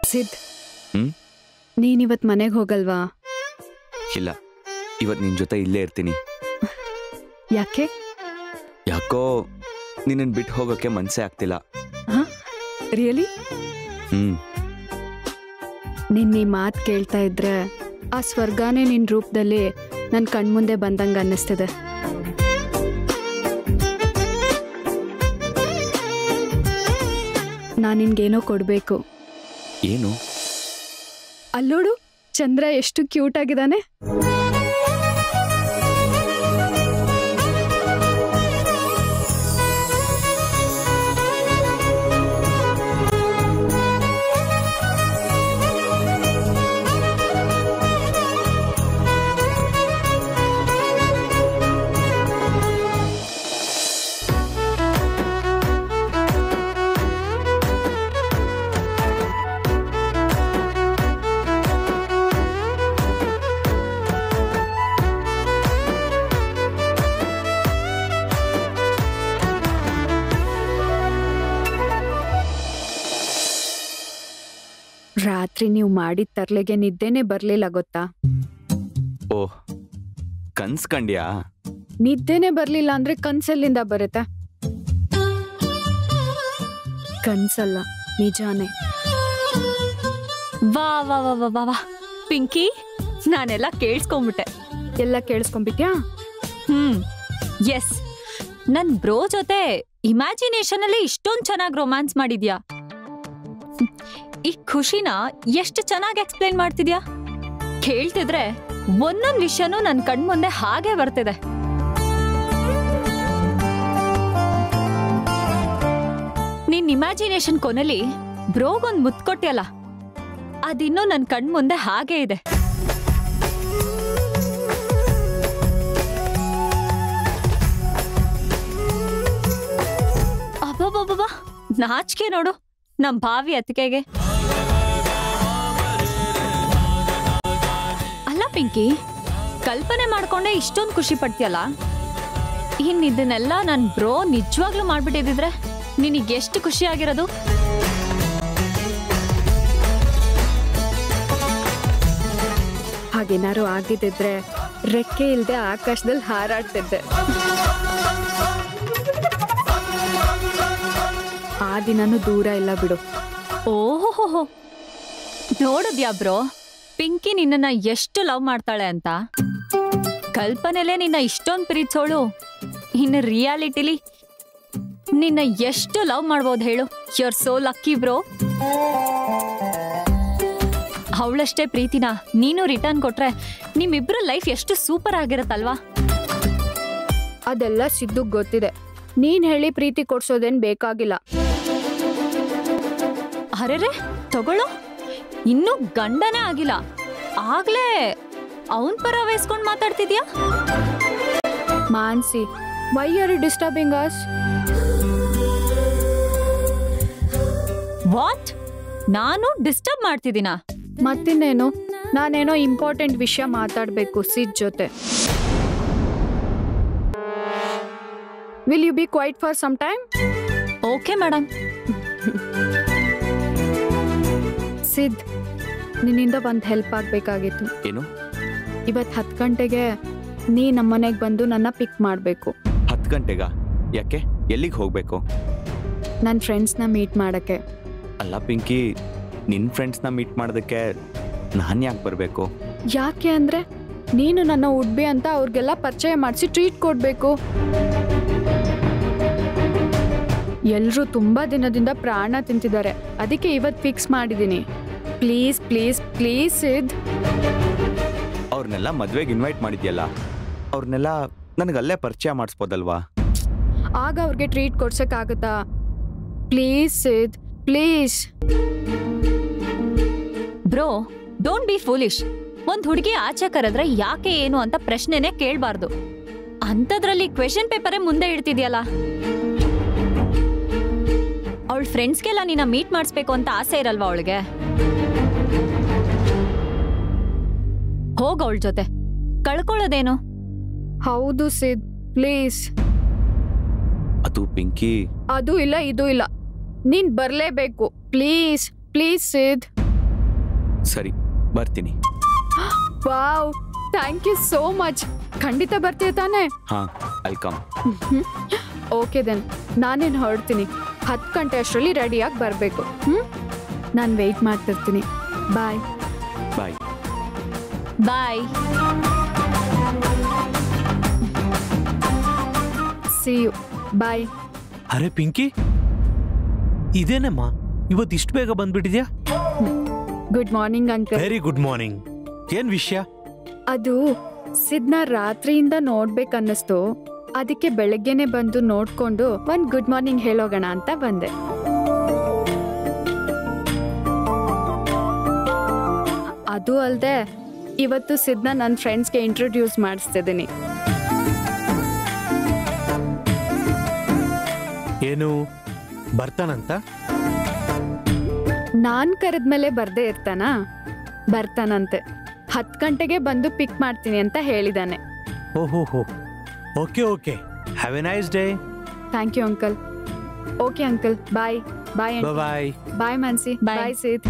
ಸಿದ್ ಹ್ಮ್? ನೀನಿವತ್ ಮನೆಗೆ ಹೋಗಲ್ವಾ ಇಲ್ಲ ಇವತ್ತು ನಿನ್ನ ಜೊತೆ ಇಲ್ಲೇ ಇರ್ತೀನಿ ಯಾಕೆ ಯಾಕೋ ನಿನ್ನನ್ನು ಬಿಟ್ಟು ಹೋಗೋಕ್ಕೆ ಮನಸ್ಸೇ ಆಗ್ತಿಲ್ಲ ರಿಯಲಿ ಹ್ಮ್ ನಿನ್ನ ಈ ಮಾತು ಕೇಳ್ತಾ ಇದ್ರೆ ಆ ಸ್ವರ್ಗನೇ ನಿನ್ನ ರೂಪದಲ್ಲಿ ನನ್ನ ಕಣ್ಮುಂದೆ ಬಂದಂಗೆ ಅನ್ನಿಸ್ತಿದೆ ನಾನು ನಿನ್ಗೇನೋ ಕೊಡಬೇಕು ಏನು ಅಲ್ಲೋಡು ಚಂದ್ರ ಎಷ್ಟು ಕ್ಯೂಟ್ ಆಗಿದ್ದಾನೆ ರಾತ್ರಿ ನೀವು ಮಾಡಿದ ತರ್ಲೆಗೆ ನಿದ್ದೆನೆ ಬರ್ಲಿಲ್ಲ ಗೊತ್ತಾ ಓಹ್ ಕನ್ಸ್ಕಂಡ್ಯಾ ನಿದ್ದೆನೆ ಬರ್ಲಿಲ್ಲ ಅಂದ್ರೆ ಕನ್ಸಲ್ಲಿಂದ ಬರುತ್ತೆ ಕನ್ಸಲ್ಲ ನಿಜಾನೇ ವಾ ವಾ ವಾ ವಾ ವಾ ವಾ ಪಿಂಕಿ ನಾನೆಲ್ಲ ಕೇಳಿಸ್ಕೊಂಬಿಟ್ಟೆ ಎಲ್ಲ ಕೇಳಿಸ್ಕೊಂಬಿಟ್ಯಾ ಹ್ಮ್ ಎಸ್ ನನ್ ಬ್ರೋ ಜೊತೆ ಇಮ್ಯಾಜಿನೇಷನ್ ಅಲ್ಲಿ ಇಷ್ಟೊಂದ್ ಚೆನ್ನಾಗಿ ರೊಮ್ಯಾನ್ಸ್ ಮಾಡಿದ್ಯಾ ಹ್ಮ್. ಈ ಖುಷಿನ ಎಷ್ಟು ಚೆನ್ನಾಗಿ ಎಕ್ಸ್ಪ್ಲೈನ್ ಮಾಡ್ತಿದ್ಯಾ ಕೇಳ್ತಿದ್ರೆ ಒಂದೊಂದ್ ವಿಷಯನೂ ನನ್ ಕಣ್ಮುಂದೆ ಹಾಗೆ ಬರ್ತಿದೆ ನಿನ್ ಇಮ್ಯಾಜಿನೇಷನ್ ಕೊನೆಲಿ ಬ್ರೋಗೊಂದ್ ಮುತ್ ಕೊಟ್ಯಲ್ಲ ಅದಿನ್ನೂ ನನ್ ಕಣ್ಮುಂದೆ ಹಾಗೆ ಇದೆ ಅಬ್ಬಬ್ಬಬ್ಬ ನಾಚಿಕೆ ನೋಡು ನಮ್ ಭಾವಿ ಅತ್ತಿಗೆಗೆ ಅಲ್ಲ ಪಿಂಕಿ ಕಲ್ಪನೆ ಮಾಡ್ಕೊಂಡೆ ಇಷ್ಟೊಂದು ಖುಷಿ ಪಡ್ತೀಯಲ್ಲ ಇನ್ ಇದನ್ನೆಲ್ಲ ನನ್ ಬ್ರೋ ನಿಜವಾಗ್ಲೂ ಮಾಡ್ಬಿಟ್ಟಿದ್ರೆ ನಿನಗೆ ಎಷ್ಟು ಖುಷಿ ಆಗಿರೋದು ಹಾಗೇನಾರು ಆಗಿದ್ದಿದ್ರೆ ರೆಕ್ಕೆ ಇಲ್ದೆ ಆಕಾಶದಲ್ಲಿ ಹಾರಾಡ್ತಿದ್ದೆ ಆ ದಿನನೂ ದೂರ ಇಲ್ಲ ಬಿಡು ಓಹೋಹೋ ನೋಡಿದ್ಯಾ ಬ್ರೋ ಪಿಂಕಿ ನಿನ್ನನ್ನ ಎಷ್ಟು ಲವ್ ಮಾಡ್ತಾಳೆ ಅಂತ ಕಲ್ಪನೆಲೆ ನಿನ್ನ ಇಷ್ಟೊಂದು ಪ್ರೀತಿಸೋಳು ಇನ್ನು ರಿಯಾಲಿಟಿಲಿ ನಿನ್ನ ಎಷ್ಟು ಲವ್ ಮಾಡ್ಬೋದು ಹೇಳು you are so lucky bro ಅವಳಷ್ಟೇ ಪ್ರೀತಿನ ನೀನು ರಿಟರ್ನ್ ಕೊಟ್ರೆ ನಿಮ್ಮಿಬ್ರ ಲೈಫ್ ಎಷ್ಟು ಸೂಪರ್ ಆಗಿರತ್ತಲ್ವಾ ಅದೆಲ್ಲ ಸಿದ್ದುಗ್ ಗೊತ್ತಿದೆ ನೀನ್ ಹೇಳಿ ಪ್ರೀತಿ ಕೊಡ್ಸೋದೇನ್ ಬೇಕಾಗಿಲ್ಲ ಅರೆರೆ ತಗೊಳ್ಳೋ ಇನ್ನೂ ಗಂಡನೇ ಆಗಿಲ್ಲ ಆಗ್ಲೇ ಅವನ್ ಪರ ವಹಿಸ್ಕೊಂಡ್ ಮಾತಾಡ್ತಿದ್ಯಾ Mansi why are disturbing us what ನಾನು ಡಿಸ್ಟರ್ಬ್ ಮಾಡ್ತಿದ್ದೀನಾ ಮತ್ತಿನ್ನೇನು ನಾನೇನೋ ಇಂಪಾರ್ಟೆಂಟ್ ವಿಷಯ ಮಾತಾಡ್ಬೇಕು ಸಿದ್ ಜೊತೆ will you be quiet for some time okay madam Sid ನಿನ್ನಿಂದ ಒಂದು ಹೆಲ್ಪ್ ಆಗಬೇಕಾಗಿತ್ತು ಏನು ಇವತ್ತು ಹತ್ತು ಗಂಟೆಗೆ ನೀ ನಮ್ಮನೆಗೆ ಬಂದು ನನ್ನ ಪಿಕ್ ಮಾಡಬೇಕು ಹತ್ತು ಗಂಟೆಗ ಯಾಕೆ ಎಲ್ಲಿಗೆ ಹೋಗಬೇಕು ನನ್ನ ಫ್ರೆಂಡ್ಸ್ನ ಮೀಟ್ ಮಾಡೋಕ್ಕೆ ಅಲ್ಲ ಪಿಂಕಿ ನಿನ್ನ ಫ್ರೆಂಡ್ಸ್ನ ಮೀಟ್ ಮಾಡೋದಕ್ಕೆ ನಾನು ಯಾಕೆ ಬರಬೇಕು ಯಾಕೆ ಅಂದರೆ ನೀನು ನನ್ನ ಉಡ್ಬಿ ಅಂತ ಅವ್ರಿಗೆಲ್ಲ ಪರಿಚಯ ಮಾಡಿಸಿ ಟ್ರೀಟ್ ಕೊಡಬೇಕು ಎಲ್ಲರೂ ತುಂಬ ದಿನದಿಂದ ಪ್ರಾಣ ತಿಂತಿದ್ದಾರೆ ಅದಕ್ಕೆ ಇವತ್ತು ಫಿಕ್ಸ್ ಮಾಡಿದ್ದೀನಿ ಪ್ಲೀಸ್ ಪ್ಲೀಸ್ ಪ್ಲೀಸ್ ಸಿದ್ ಅವ್ರನ್ನೆಲ್ಲ ಮದುವೆಗೆ ಇನ್ವೈಟ್ ಮಾಡಿದ್ಯಲ್ಲ ಅವ್ರನ್ನೆಲ್ಲ ನನಗೆ ಅಲ್ಲೇ ಪರಿಚಯ ಮಾಡಿಸ್ಬೋದಲ್ವಾ ಆಗ ಅವ್ರಿಗೆ ಟ್ರೀಟ್ ಕೊಡ್ಸೋಕ್ಕಾಗುತ್ತಾ please Sid please bro don't be foolish ಒಂದ್ ಹುಡುಗಿ ಆಚೆ ಕರೆದ್ರೆ ಯಾಕೆ ಏನು ಅಂತ ಪ್ರಶ್ನೆನೇ ಕೇಳಬಾರ್ದು ಅಂಥದ್ರಲ್ಲಿ ಕ್ವೆಶನ್ ಪೇಪರೇ ಮುಂದೆ ಇಡ್ತಿದ್ಯಲ್ಲ ಅವಳ ಫ್ರೆಂಡ್ಸ್ಗೆಲ್ಲ ನಿನ್ನ ಮೀಟ್ ಮಾಡಿಸ್ಬೇಕು ಅಂತ ಆಸೆ ಇರಲ್ವಾ ಅವಳಿಗೆ ಹೋಗ ಅವಳ ಜೊತೆ ಕಳ್ಕೊಳ್ಳೋದೇನು ಹೌದು ಸಿದ್ ಪ್ಲೀಸ್ ಅದು ಪಿಂಕಿ ಅದು ಇಲ್ಲ ಇದು ಇಲ್ಲ ನೀನ್ ಬರ್ಲೇಬೇಕು ಪ್ಲೀಸ್ ಪ್ಲೀಸ್ ಸಿದ್ ಸರಿ ಬರ್ತೀನಿ wow thank you so much ಖಂಡಿತ ಬರ್ತೀಯ ತಾನೇ ಹಾಂ ವೆಲ್ಕಮ್ ಓಕೆ ದೆನ್ ನಾನೇನು ಹೊರಡ್ತೀನಿ ಹತ್ತು ಗಂಟೆ ಅಷ್ಟರಲ್ಲಿ ರೆಡಿಯಾಗಿ ಬರಬೇಕು ಹ್ಞೂ ನಾನು ವೆಯ್ಟ್ ಮಾಡ್ತಿರ್ತೀನಿ ಬಾಯ್ bye bye see you bye ಅರೆ ಪಿಂಕಿ ಇದೇನಮ್ಮ ಇವತ್ತು ಇಷ್ಟು ಬೇಗ ಬಂದ್ಬಿಟ್ಟಿದ್ಯಾ good morning uncle very good morning ಏನ್ ವಿಷಯ ಅದು ಸಿದ್ನ ರಾತ್ರಿಯಿಂದ ನೋಡ್ಬೇಕನ್ನಿಸ್ತು ಅದಕ್ಕೆ ಬೆಳಗ್ಗೆನೆ ಬಂದು ನೋಡ್ಕೊಂಡು ಒಂದ್ ಗುಡ್ ಮಾರ್ನಿಂಗ್ ಹೇಳೋಗೋಣ ಅಂತ ಬಂದೆ ಅದು ಅಲ್ಲದೆ ಇವತ್ತು ಸಿದ್ನ ನನ್ನ ಫ್ರೆಂಡ್ಸ್ಗೆ ಇಂಟ್ರೊಡ್ಯೂಸ್ ಮಾಡಿಸ್ತಿದ್ದೀನಿ ಏನು ಬರ್ತಾನಂತ ನಾನ್ ಕರೆದ್ಮೇಲೆ ಬರ್ದೇ ಇರ್ತಾನ ಬರ್ತಾನಂತೆ ಹತ್ತು ಗಂಟೆಗೆ ಬಂದು ಪಿಕ್ ಮಾಡ್ತೀನಿ ಅಂತ ಹೇಳಿದಾನೆ ಓಹೋ ಹೋ okay okay have a nice day thank you uncle okay uncle bye bye bye bye Mansi Bye. Bye Sid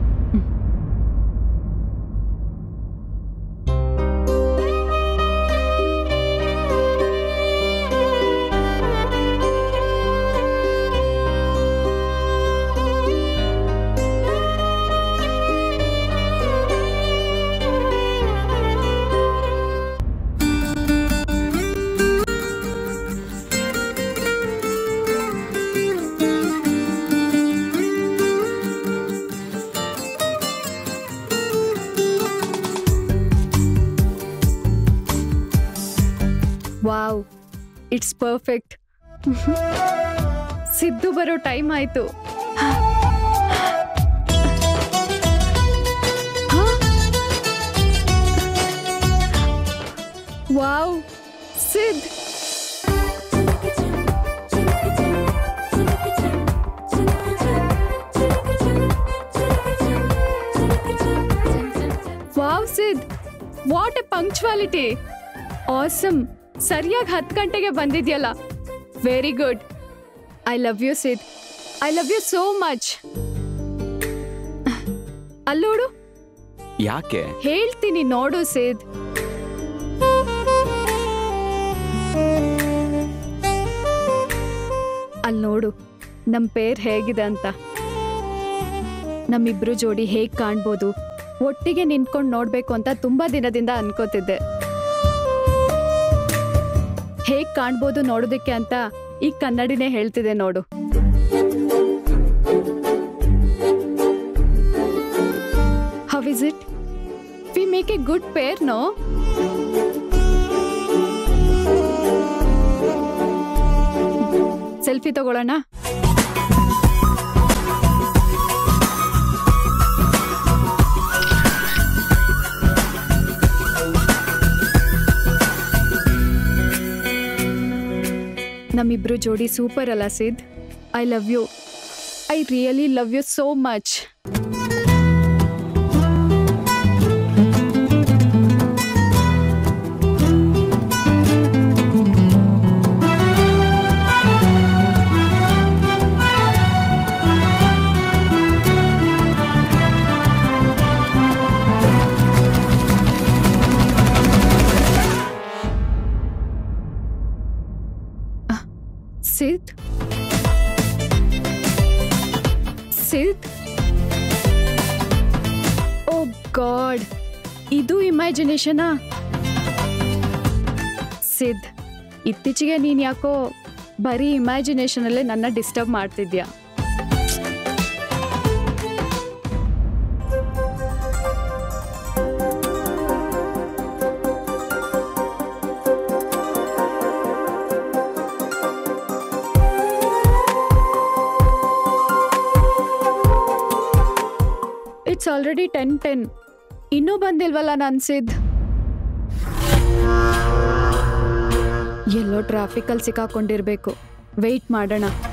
wow it's perfect Siddu ಬರೋ ಟೈಮ್ ಆಯ್ತು wow Sid wow Sid what a punctuality awesome ಸರಿಯಾಗಿ ಹತ್ತು ಗಂಟೆಗೆ ಬಂದಿದ್ಯಲ್ಲ very good I love you Sid I love you so much ಅಲ್ಲೋಡು ಯಾಕೆ ಹೇಳ್ತೀನಿ ನೋಡು ಸಿದ್ ಅಲ್ಲಿ ನೋಡು ನಮ್ ಪೇರ್ ಹೇಗಿದೆ ಅಂತ ನಮ್ಮಿಬ್ರು ಜೋಡಿ ಹೇಗ್ ಕಾಣ್ಬೋದು ಒಟ್ಟಿಗೆ ನಿಂತ್ಕೊಂಡು ನೋಡ್ಬೇಕು ಅಂತ ತುಂಬಾ ದಿನದಿಂದ ಅನ್ಕೋತಿದ್ದೆ ಹೇಗ್ ಕಾಣ್ಬೋದು ನೋಡೋದಕ್ಕೆ ಅಂತ ಈ ಕನ್ನಡಿನೇ ಹೇಳ್ತಿದೆ ನೋಡು how is it we make a good pair no selfie ತಗೊಳ್ಳೋಣ ನಮ್ಮಿಬ್ರು ಜೋಡಿ ಸೂಪರ್ ಅಲ್ಲ Sid I love you I really love you so much Sid Sid oh god ಇದು ಇಮ್ಯಾಜಿನೇಷನಾ ಸಿದ್ ಇತ್ತೀಚೆಗೆ ನೀನು ಯಾಕೋ ಬರೀ ಇಮ್ಯಾಜಿನೇಷನಲ್ಲೇ ನನ್ನ ಡಿಸ್ಟರ್ಬ್ ಮಾಡ್ತಿದ್ಯಾ ಇಟ್ಸ್ ಆಲ್ರೆಡಿ ಟೆನ್ ಟೆನ್ ಇನ್ನೂ ಬಂದಿಲ್ವಲ್ಲ ನಾನು ಸಿದ್ ಎಲ್ಲೋ ಟ್ರಾಫಿಕಲ್ಲಿ ಸಿಕ್ಕಾಕೊಂಡಿರ್ಬೇಕು ವೆಯ್ಟ್ ಮಾಡೋಣ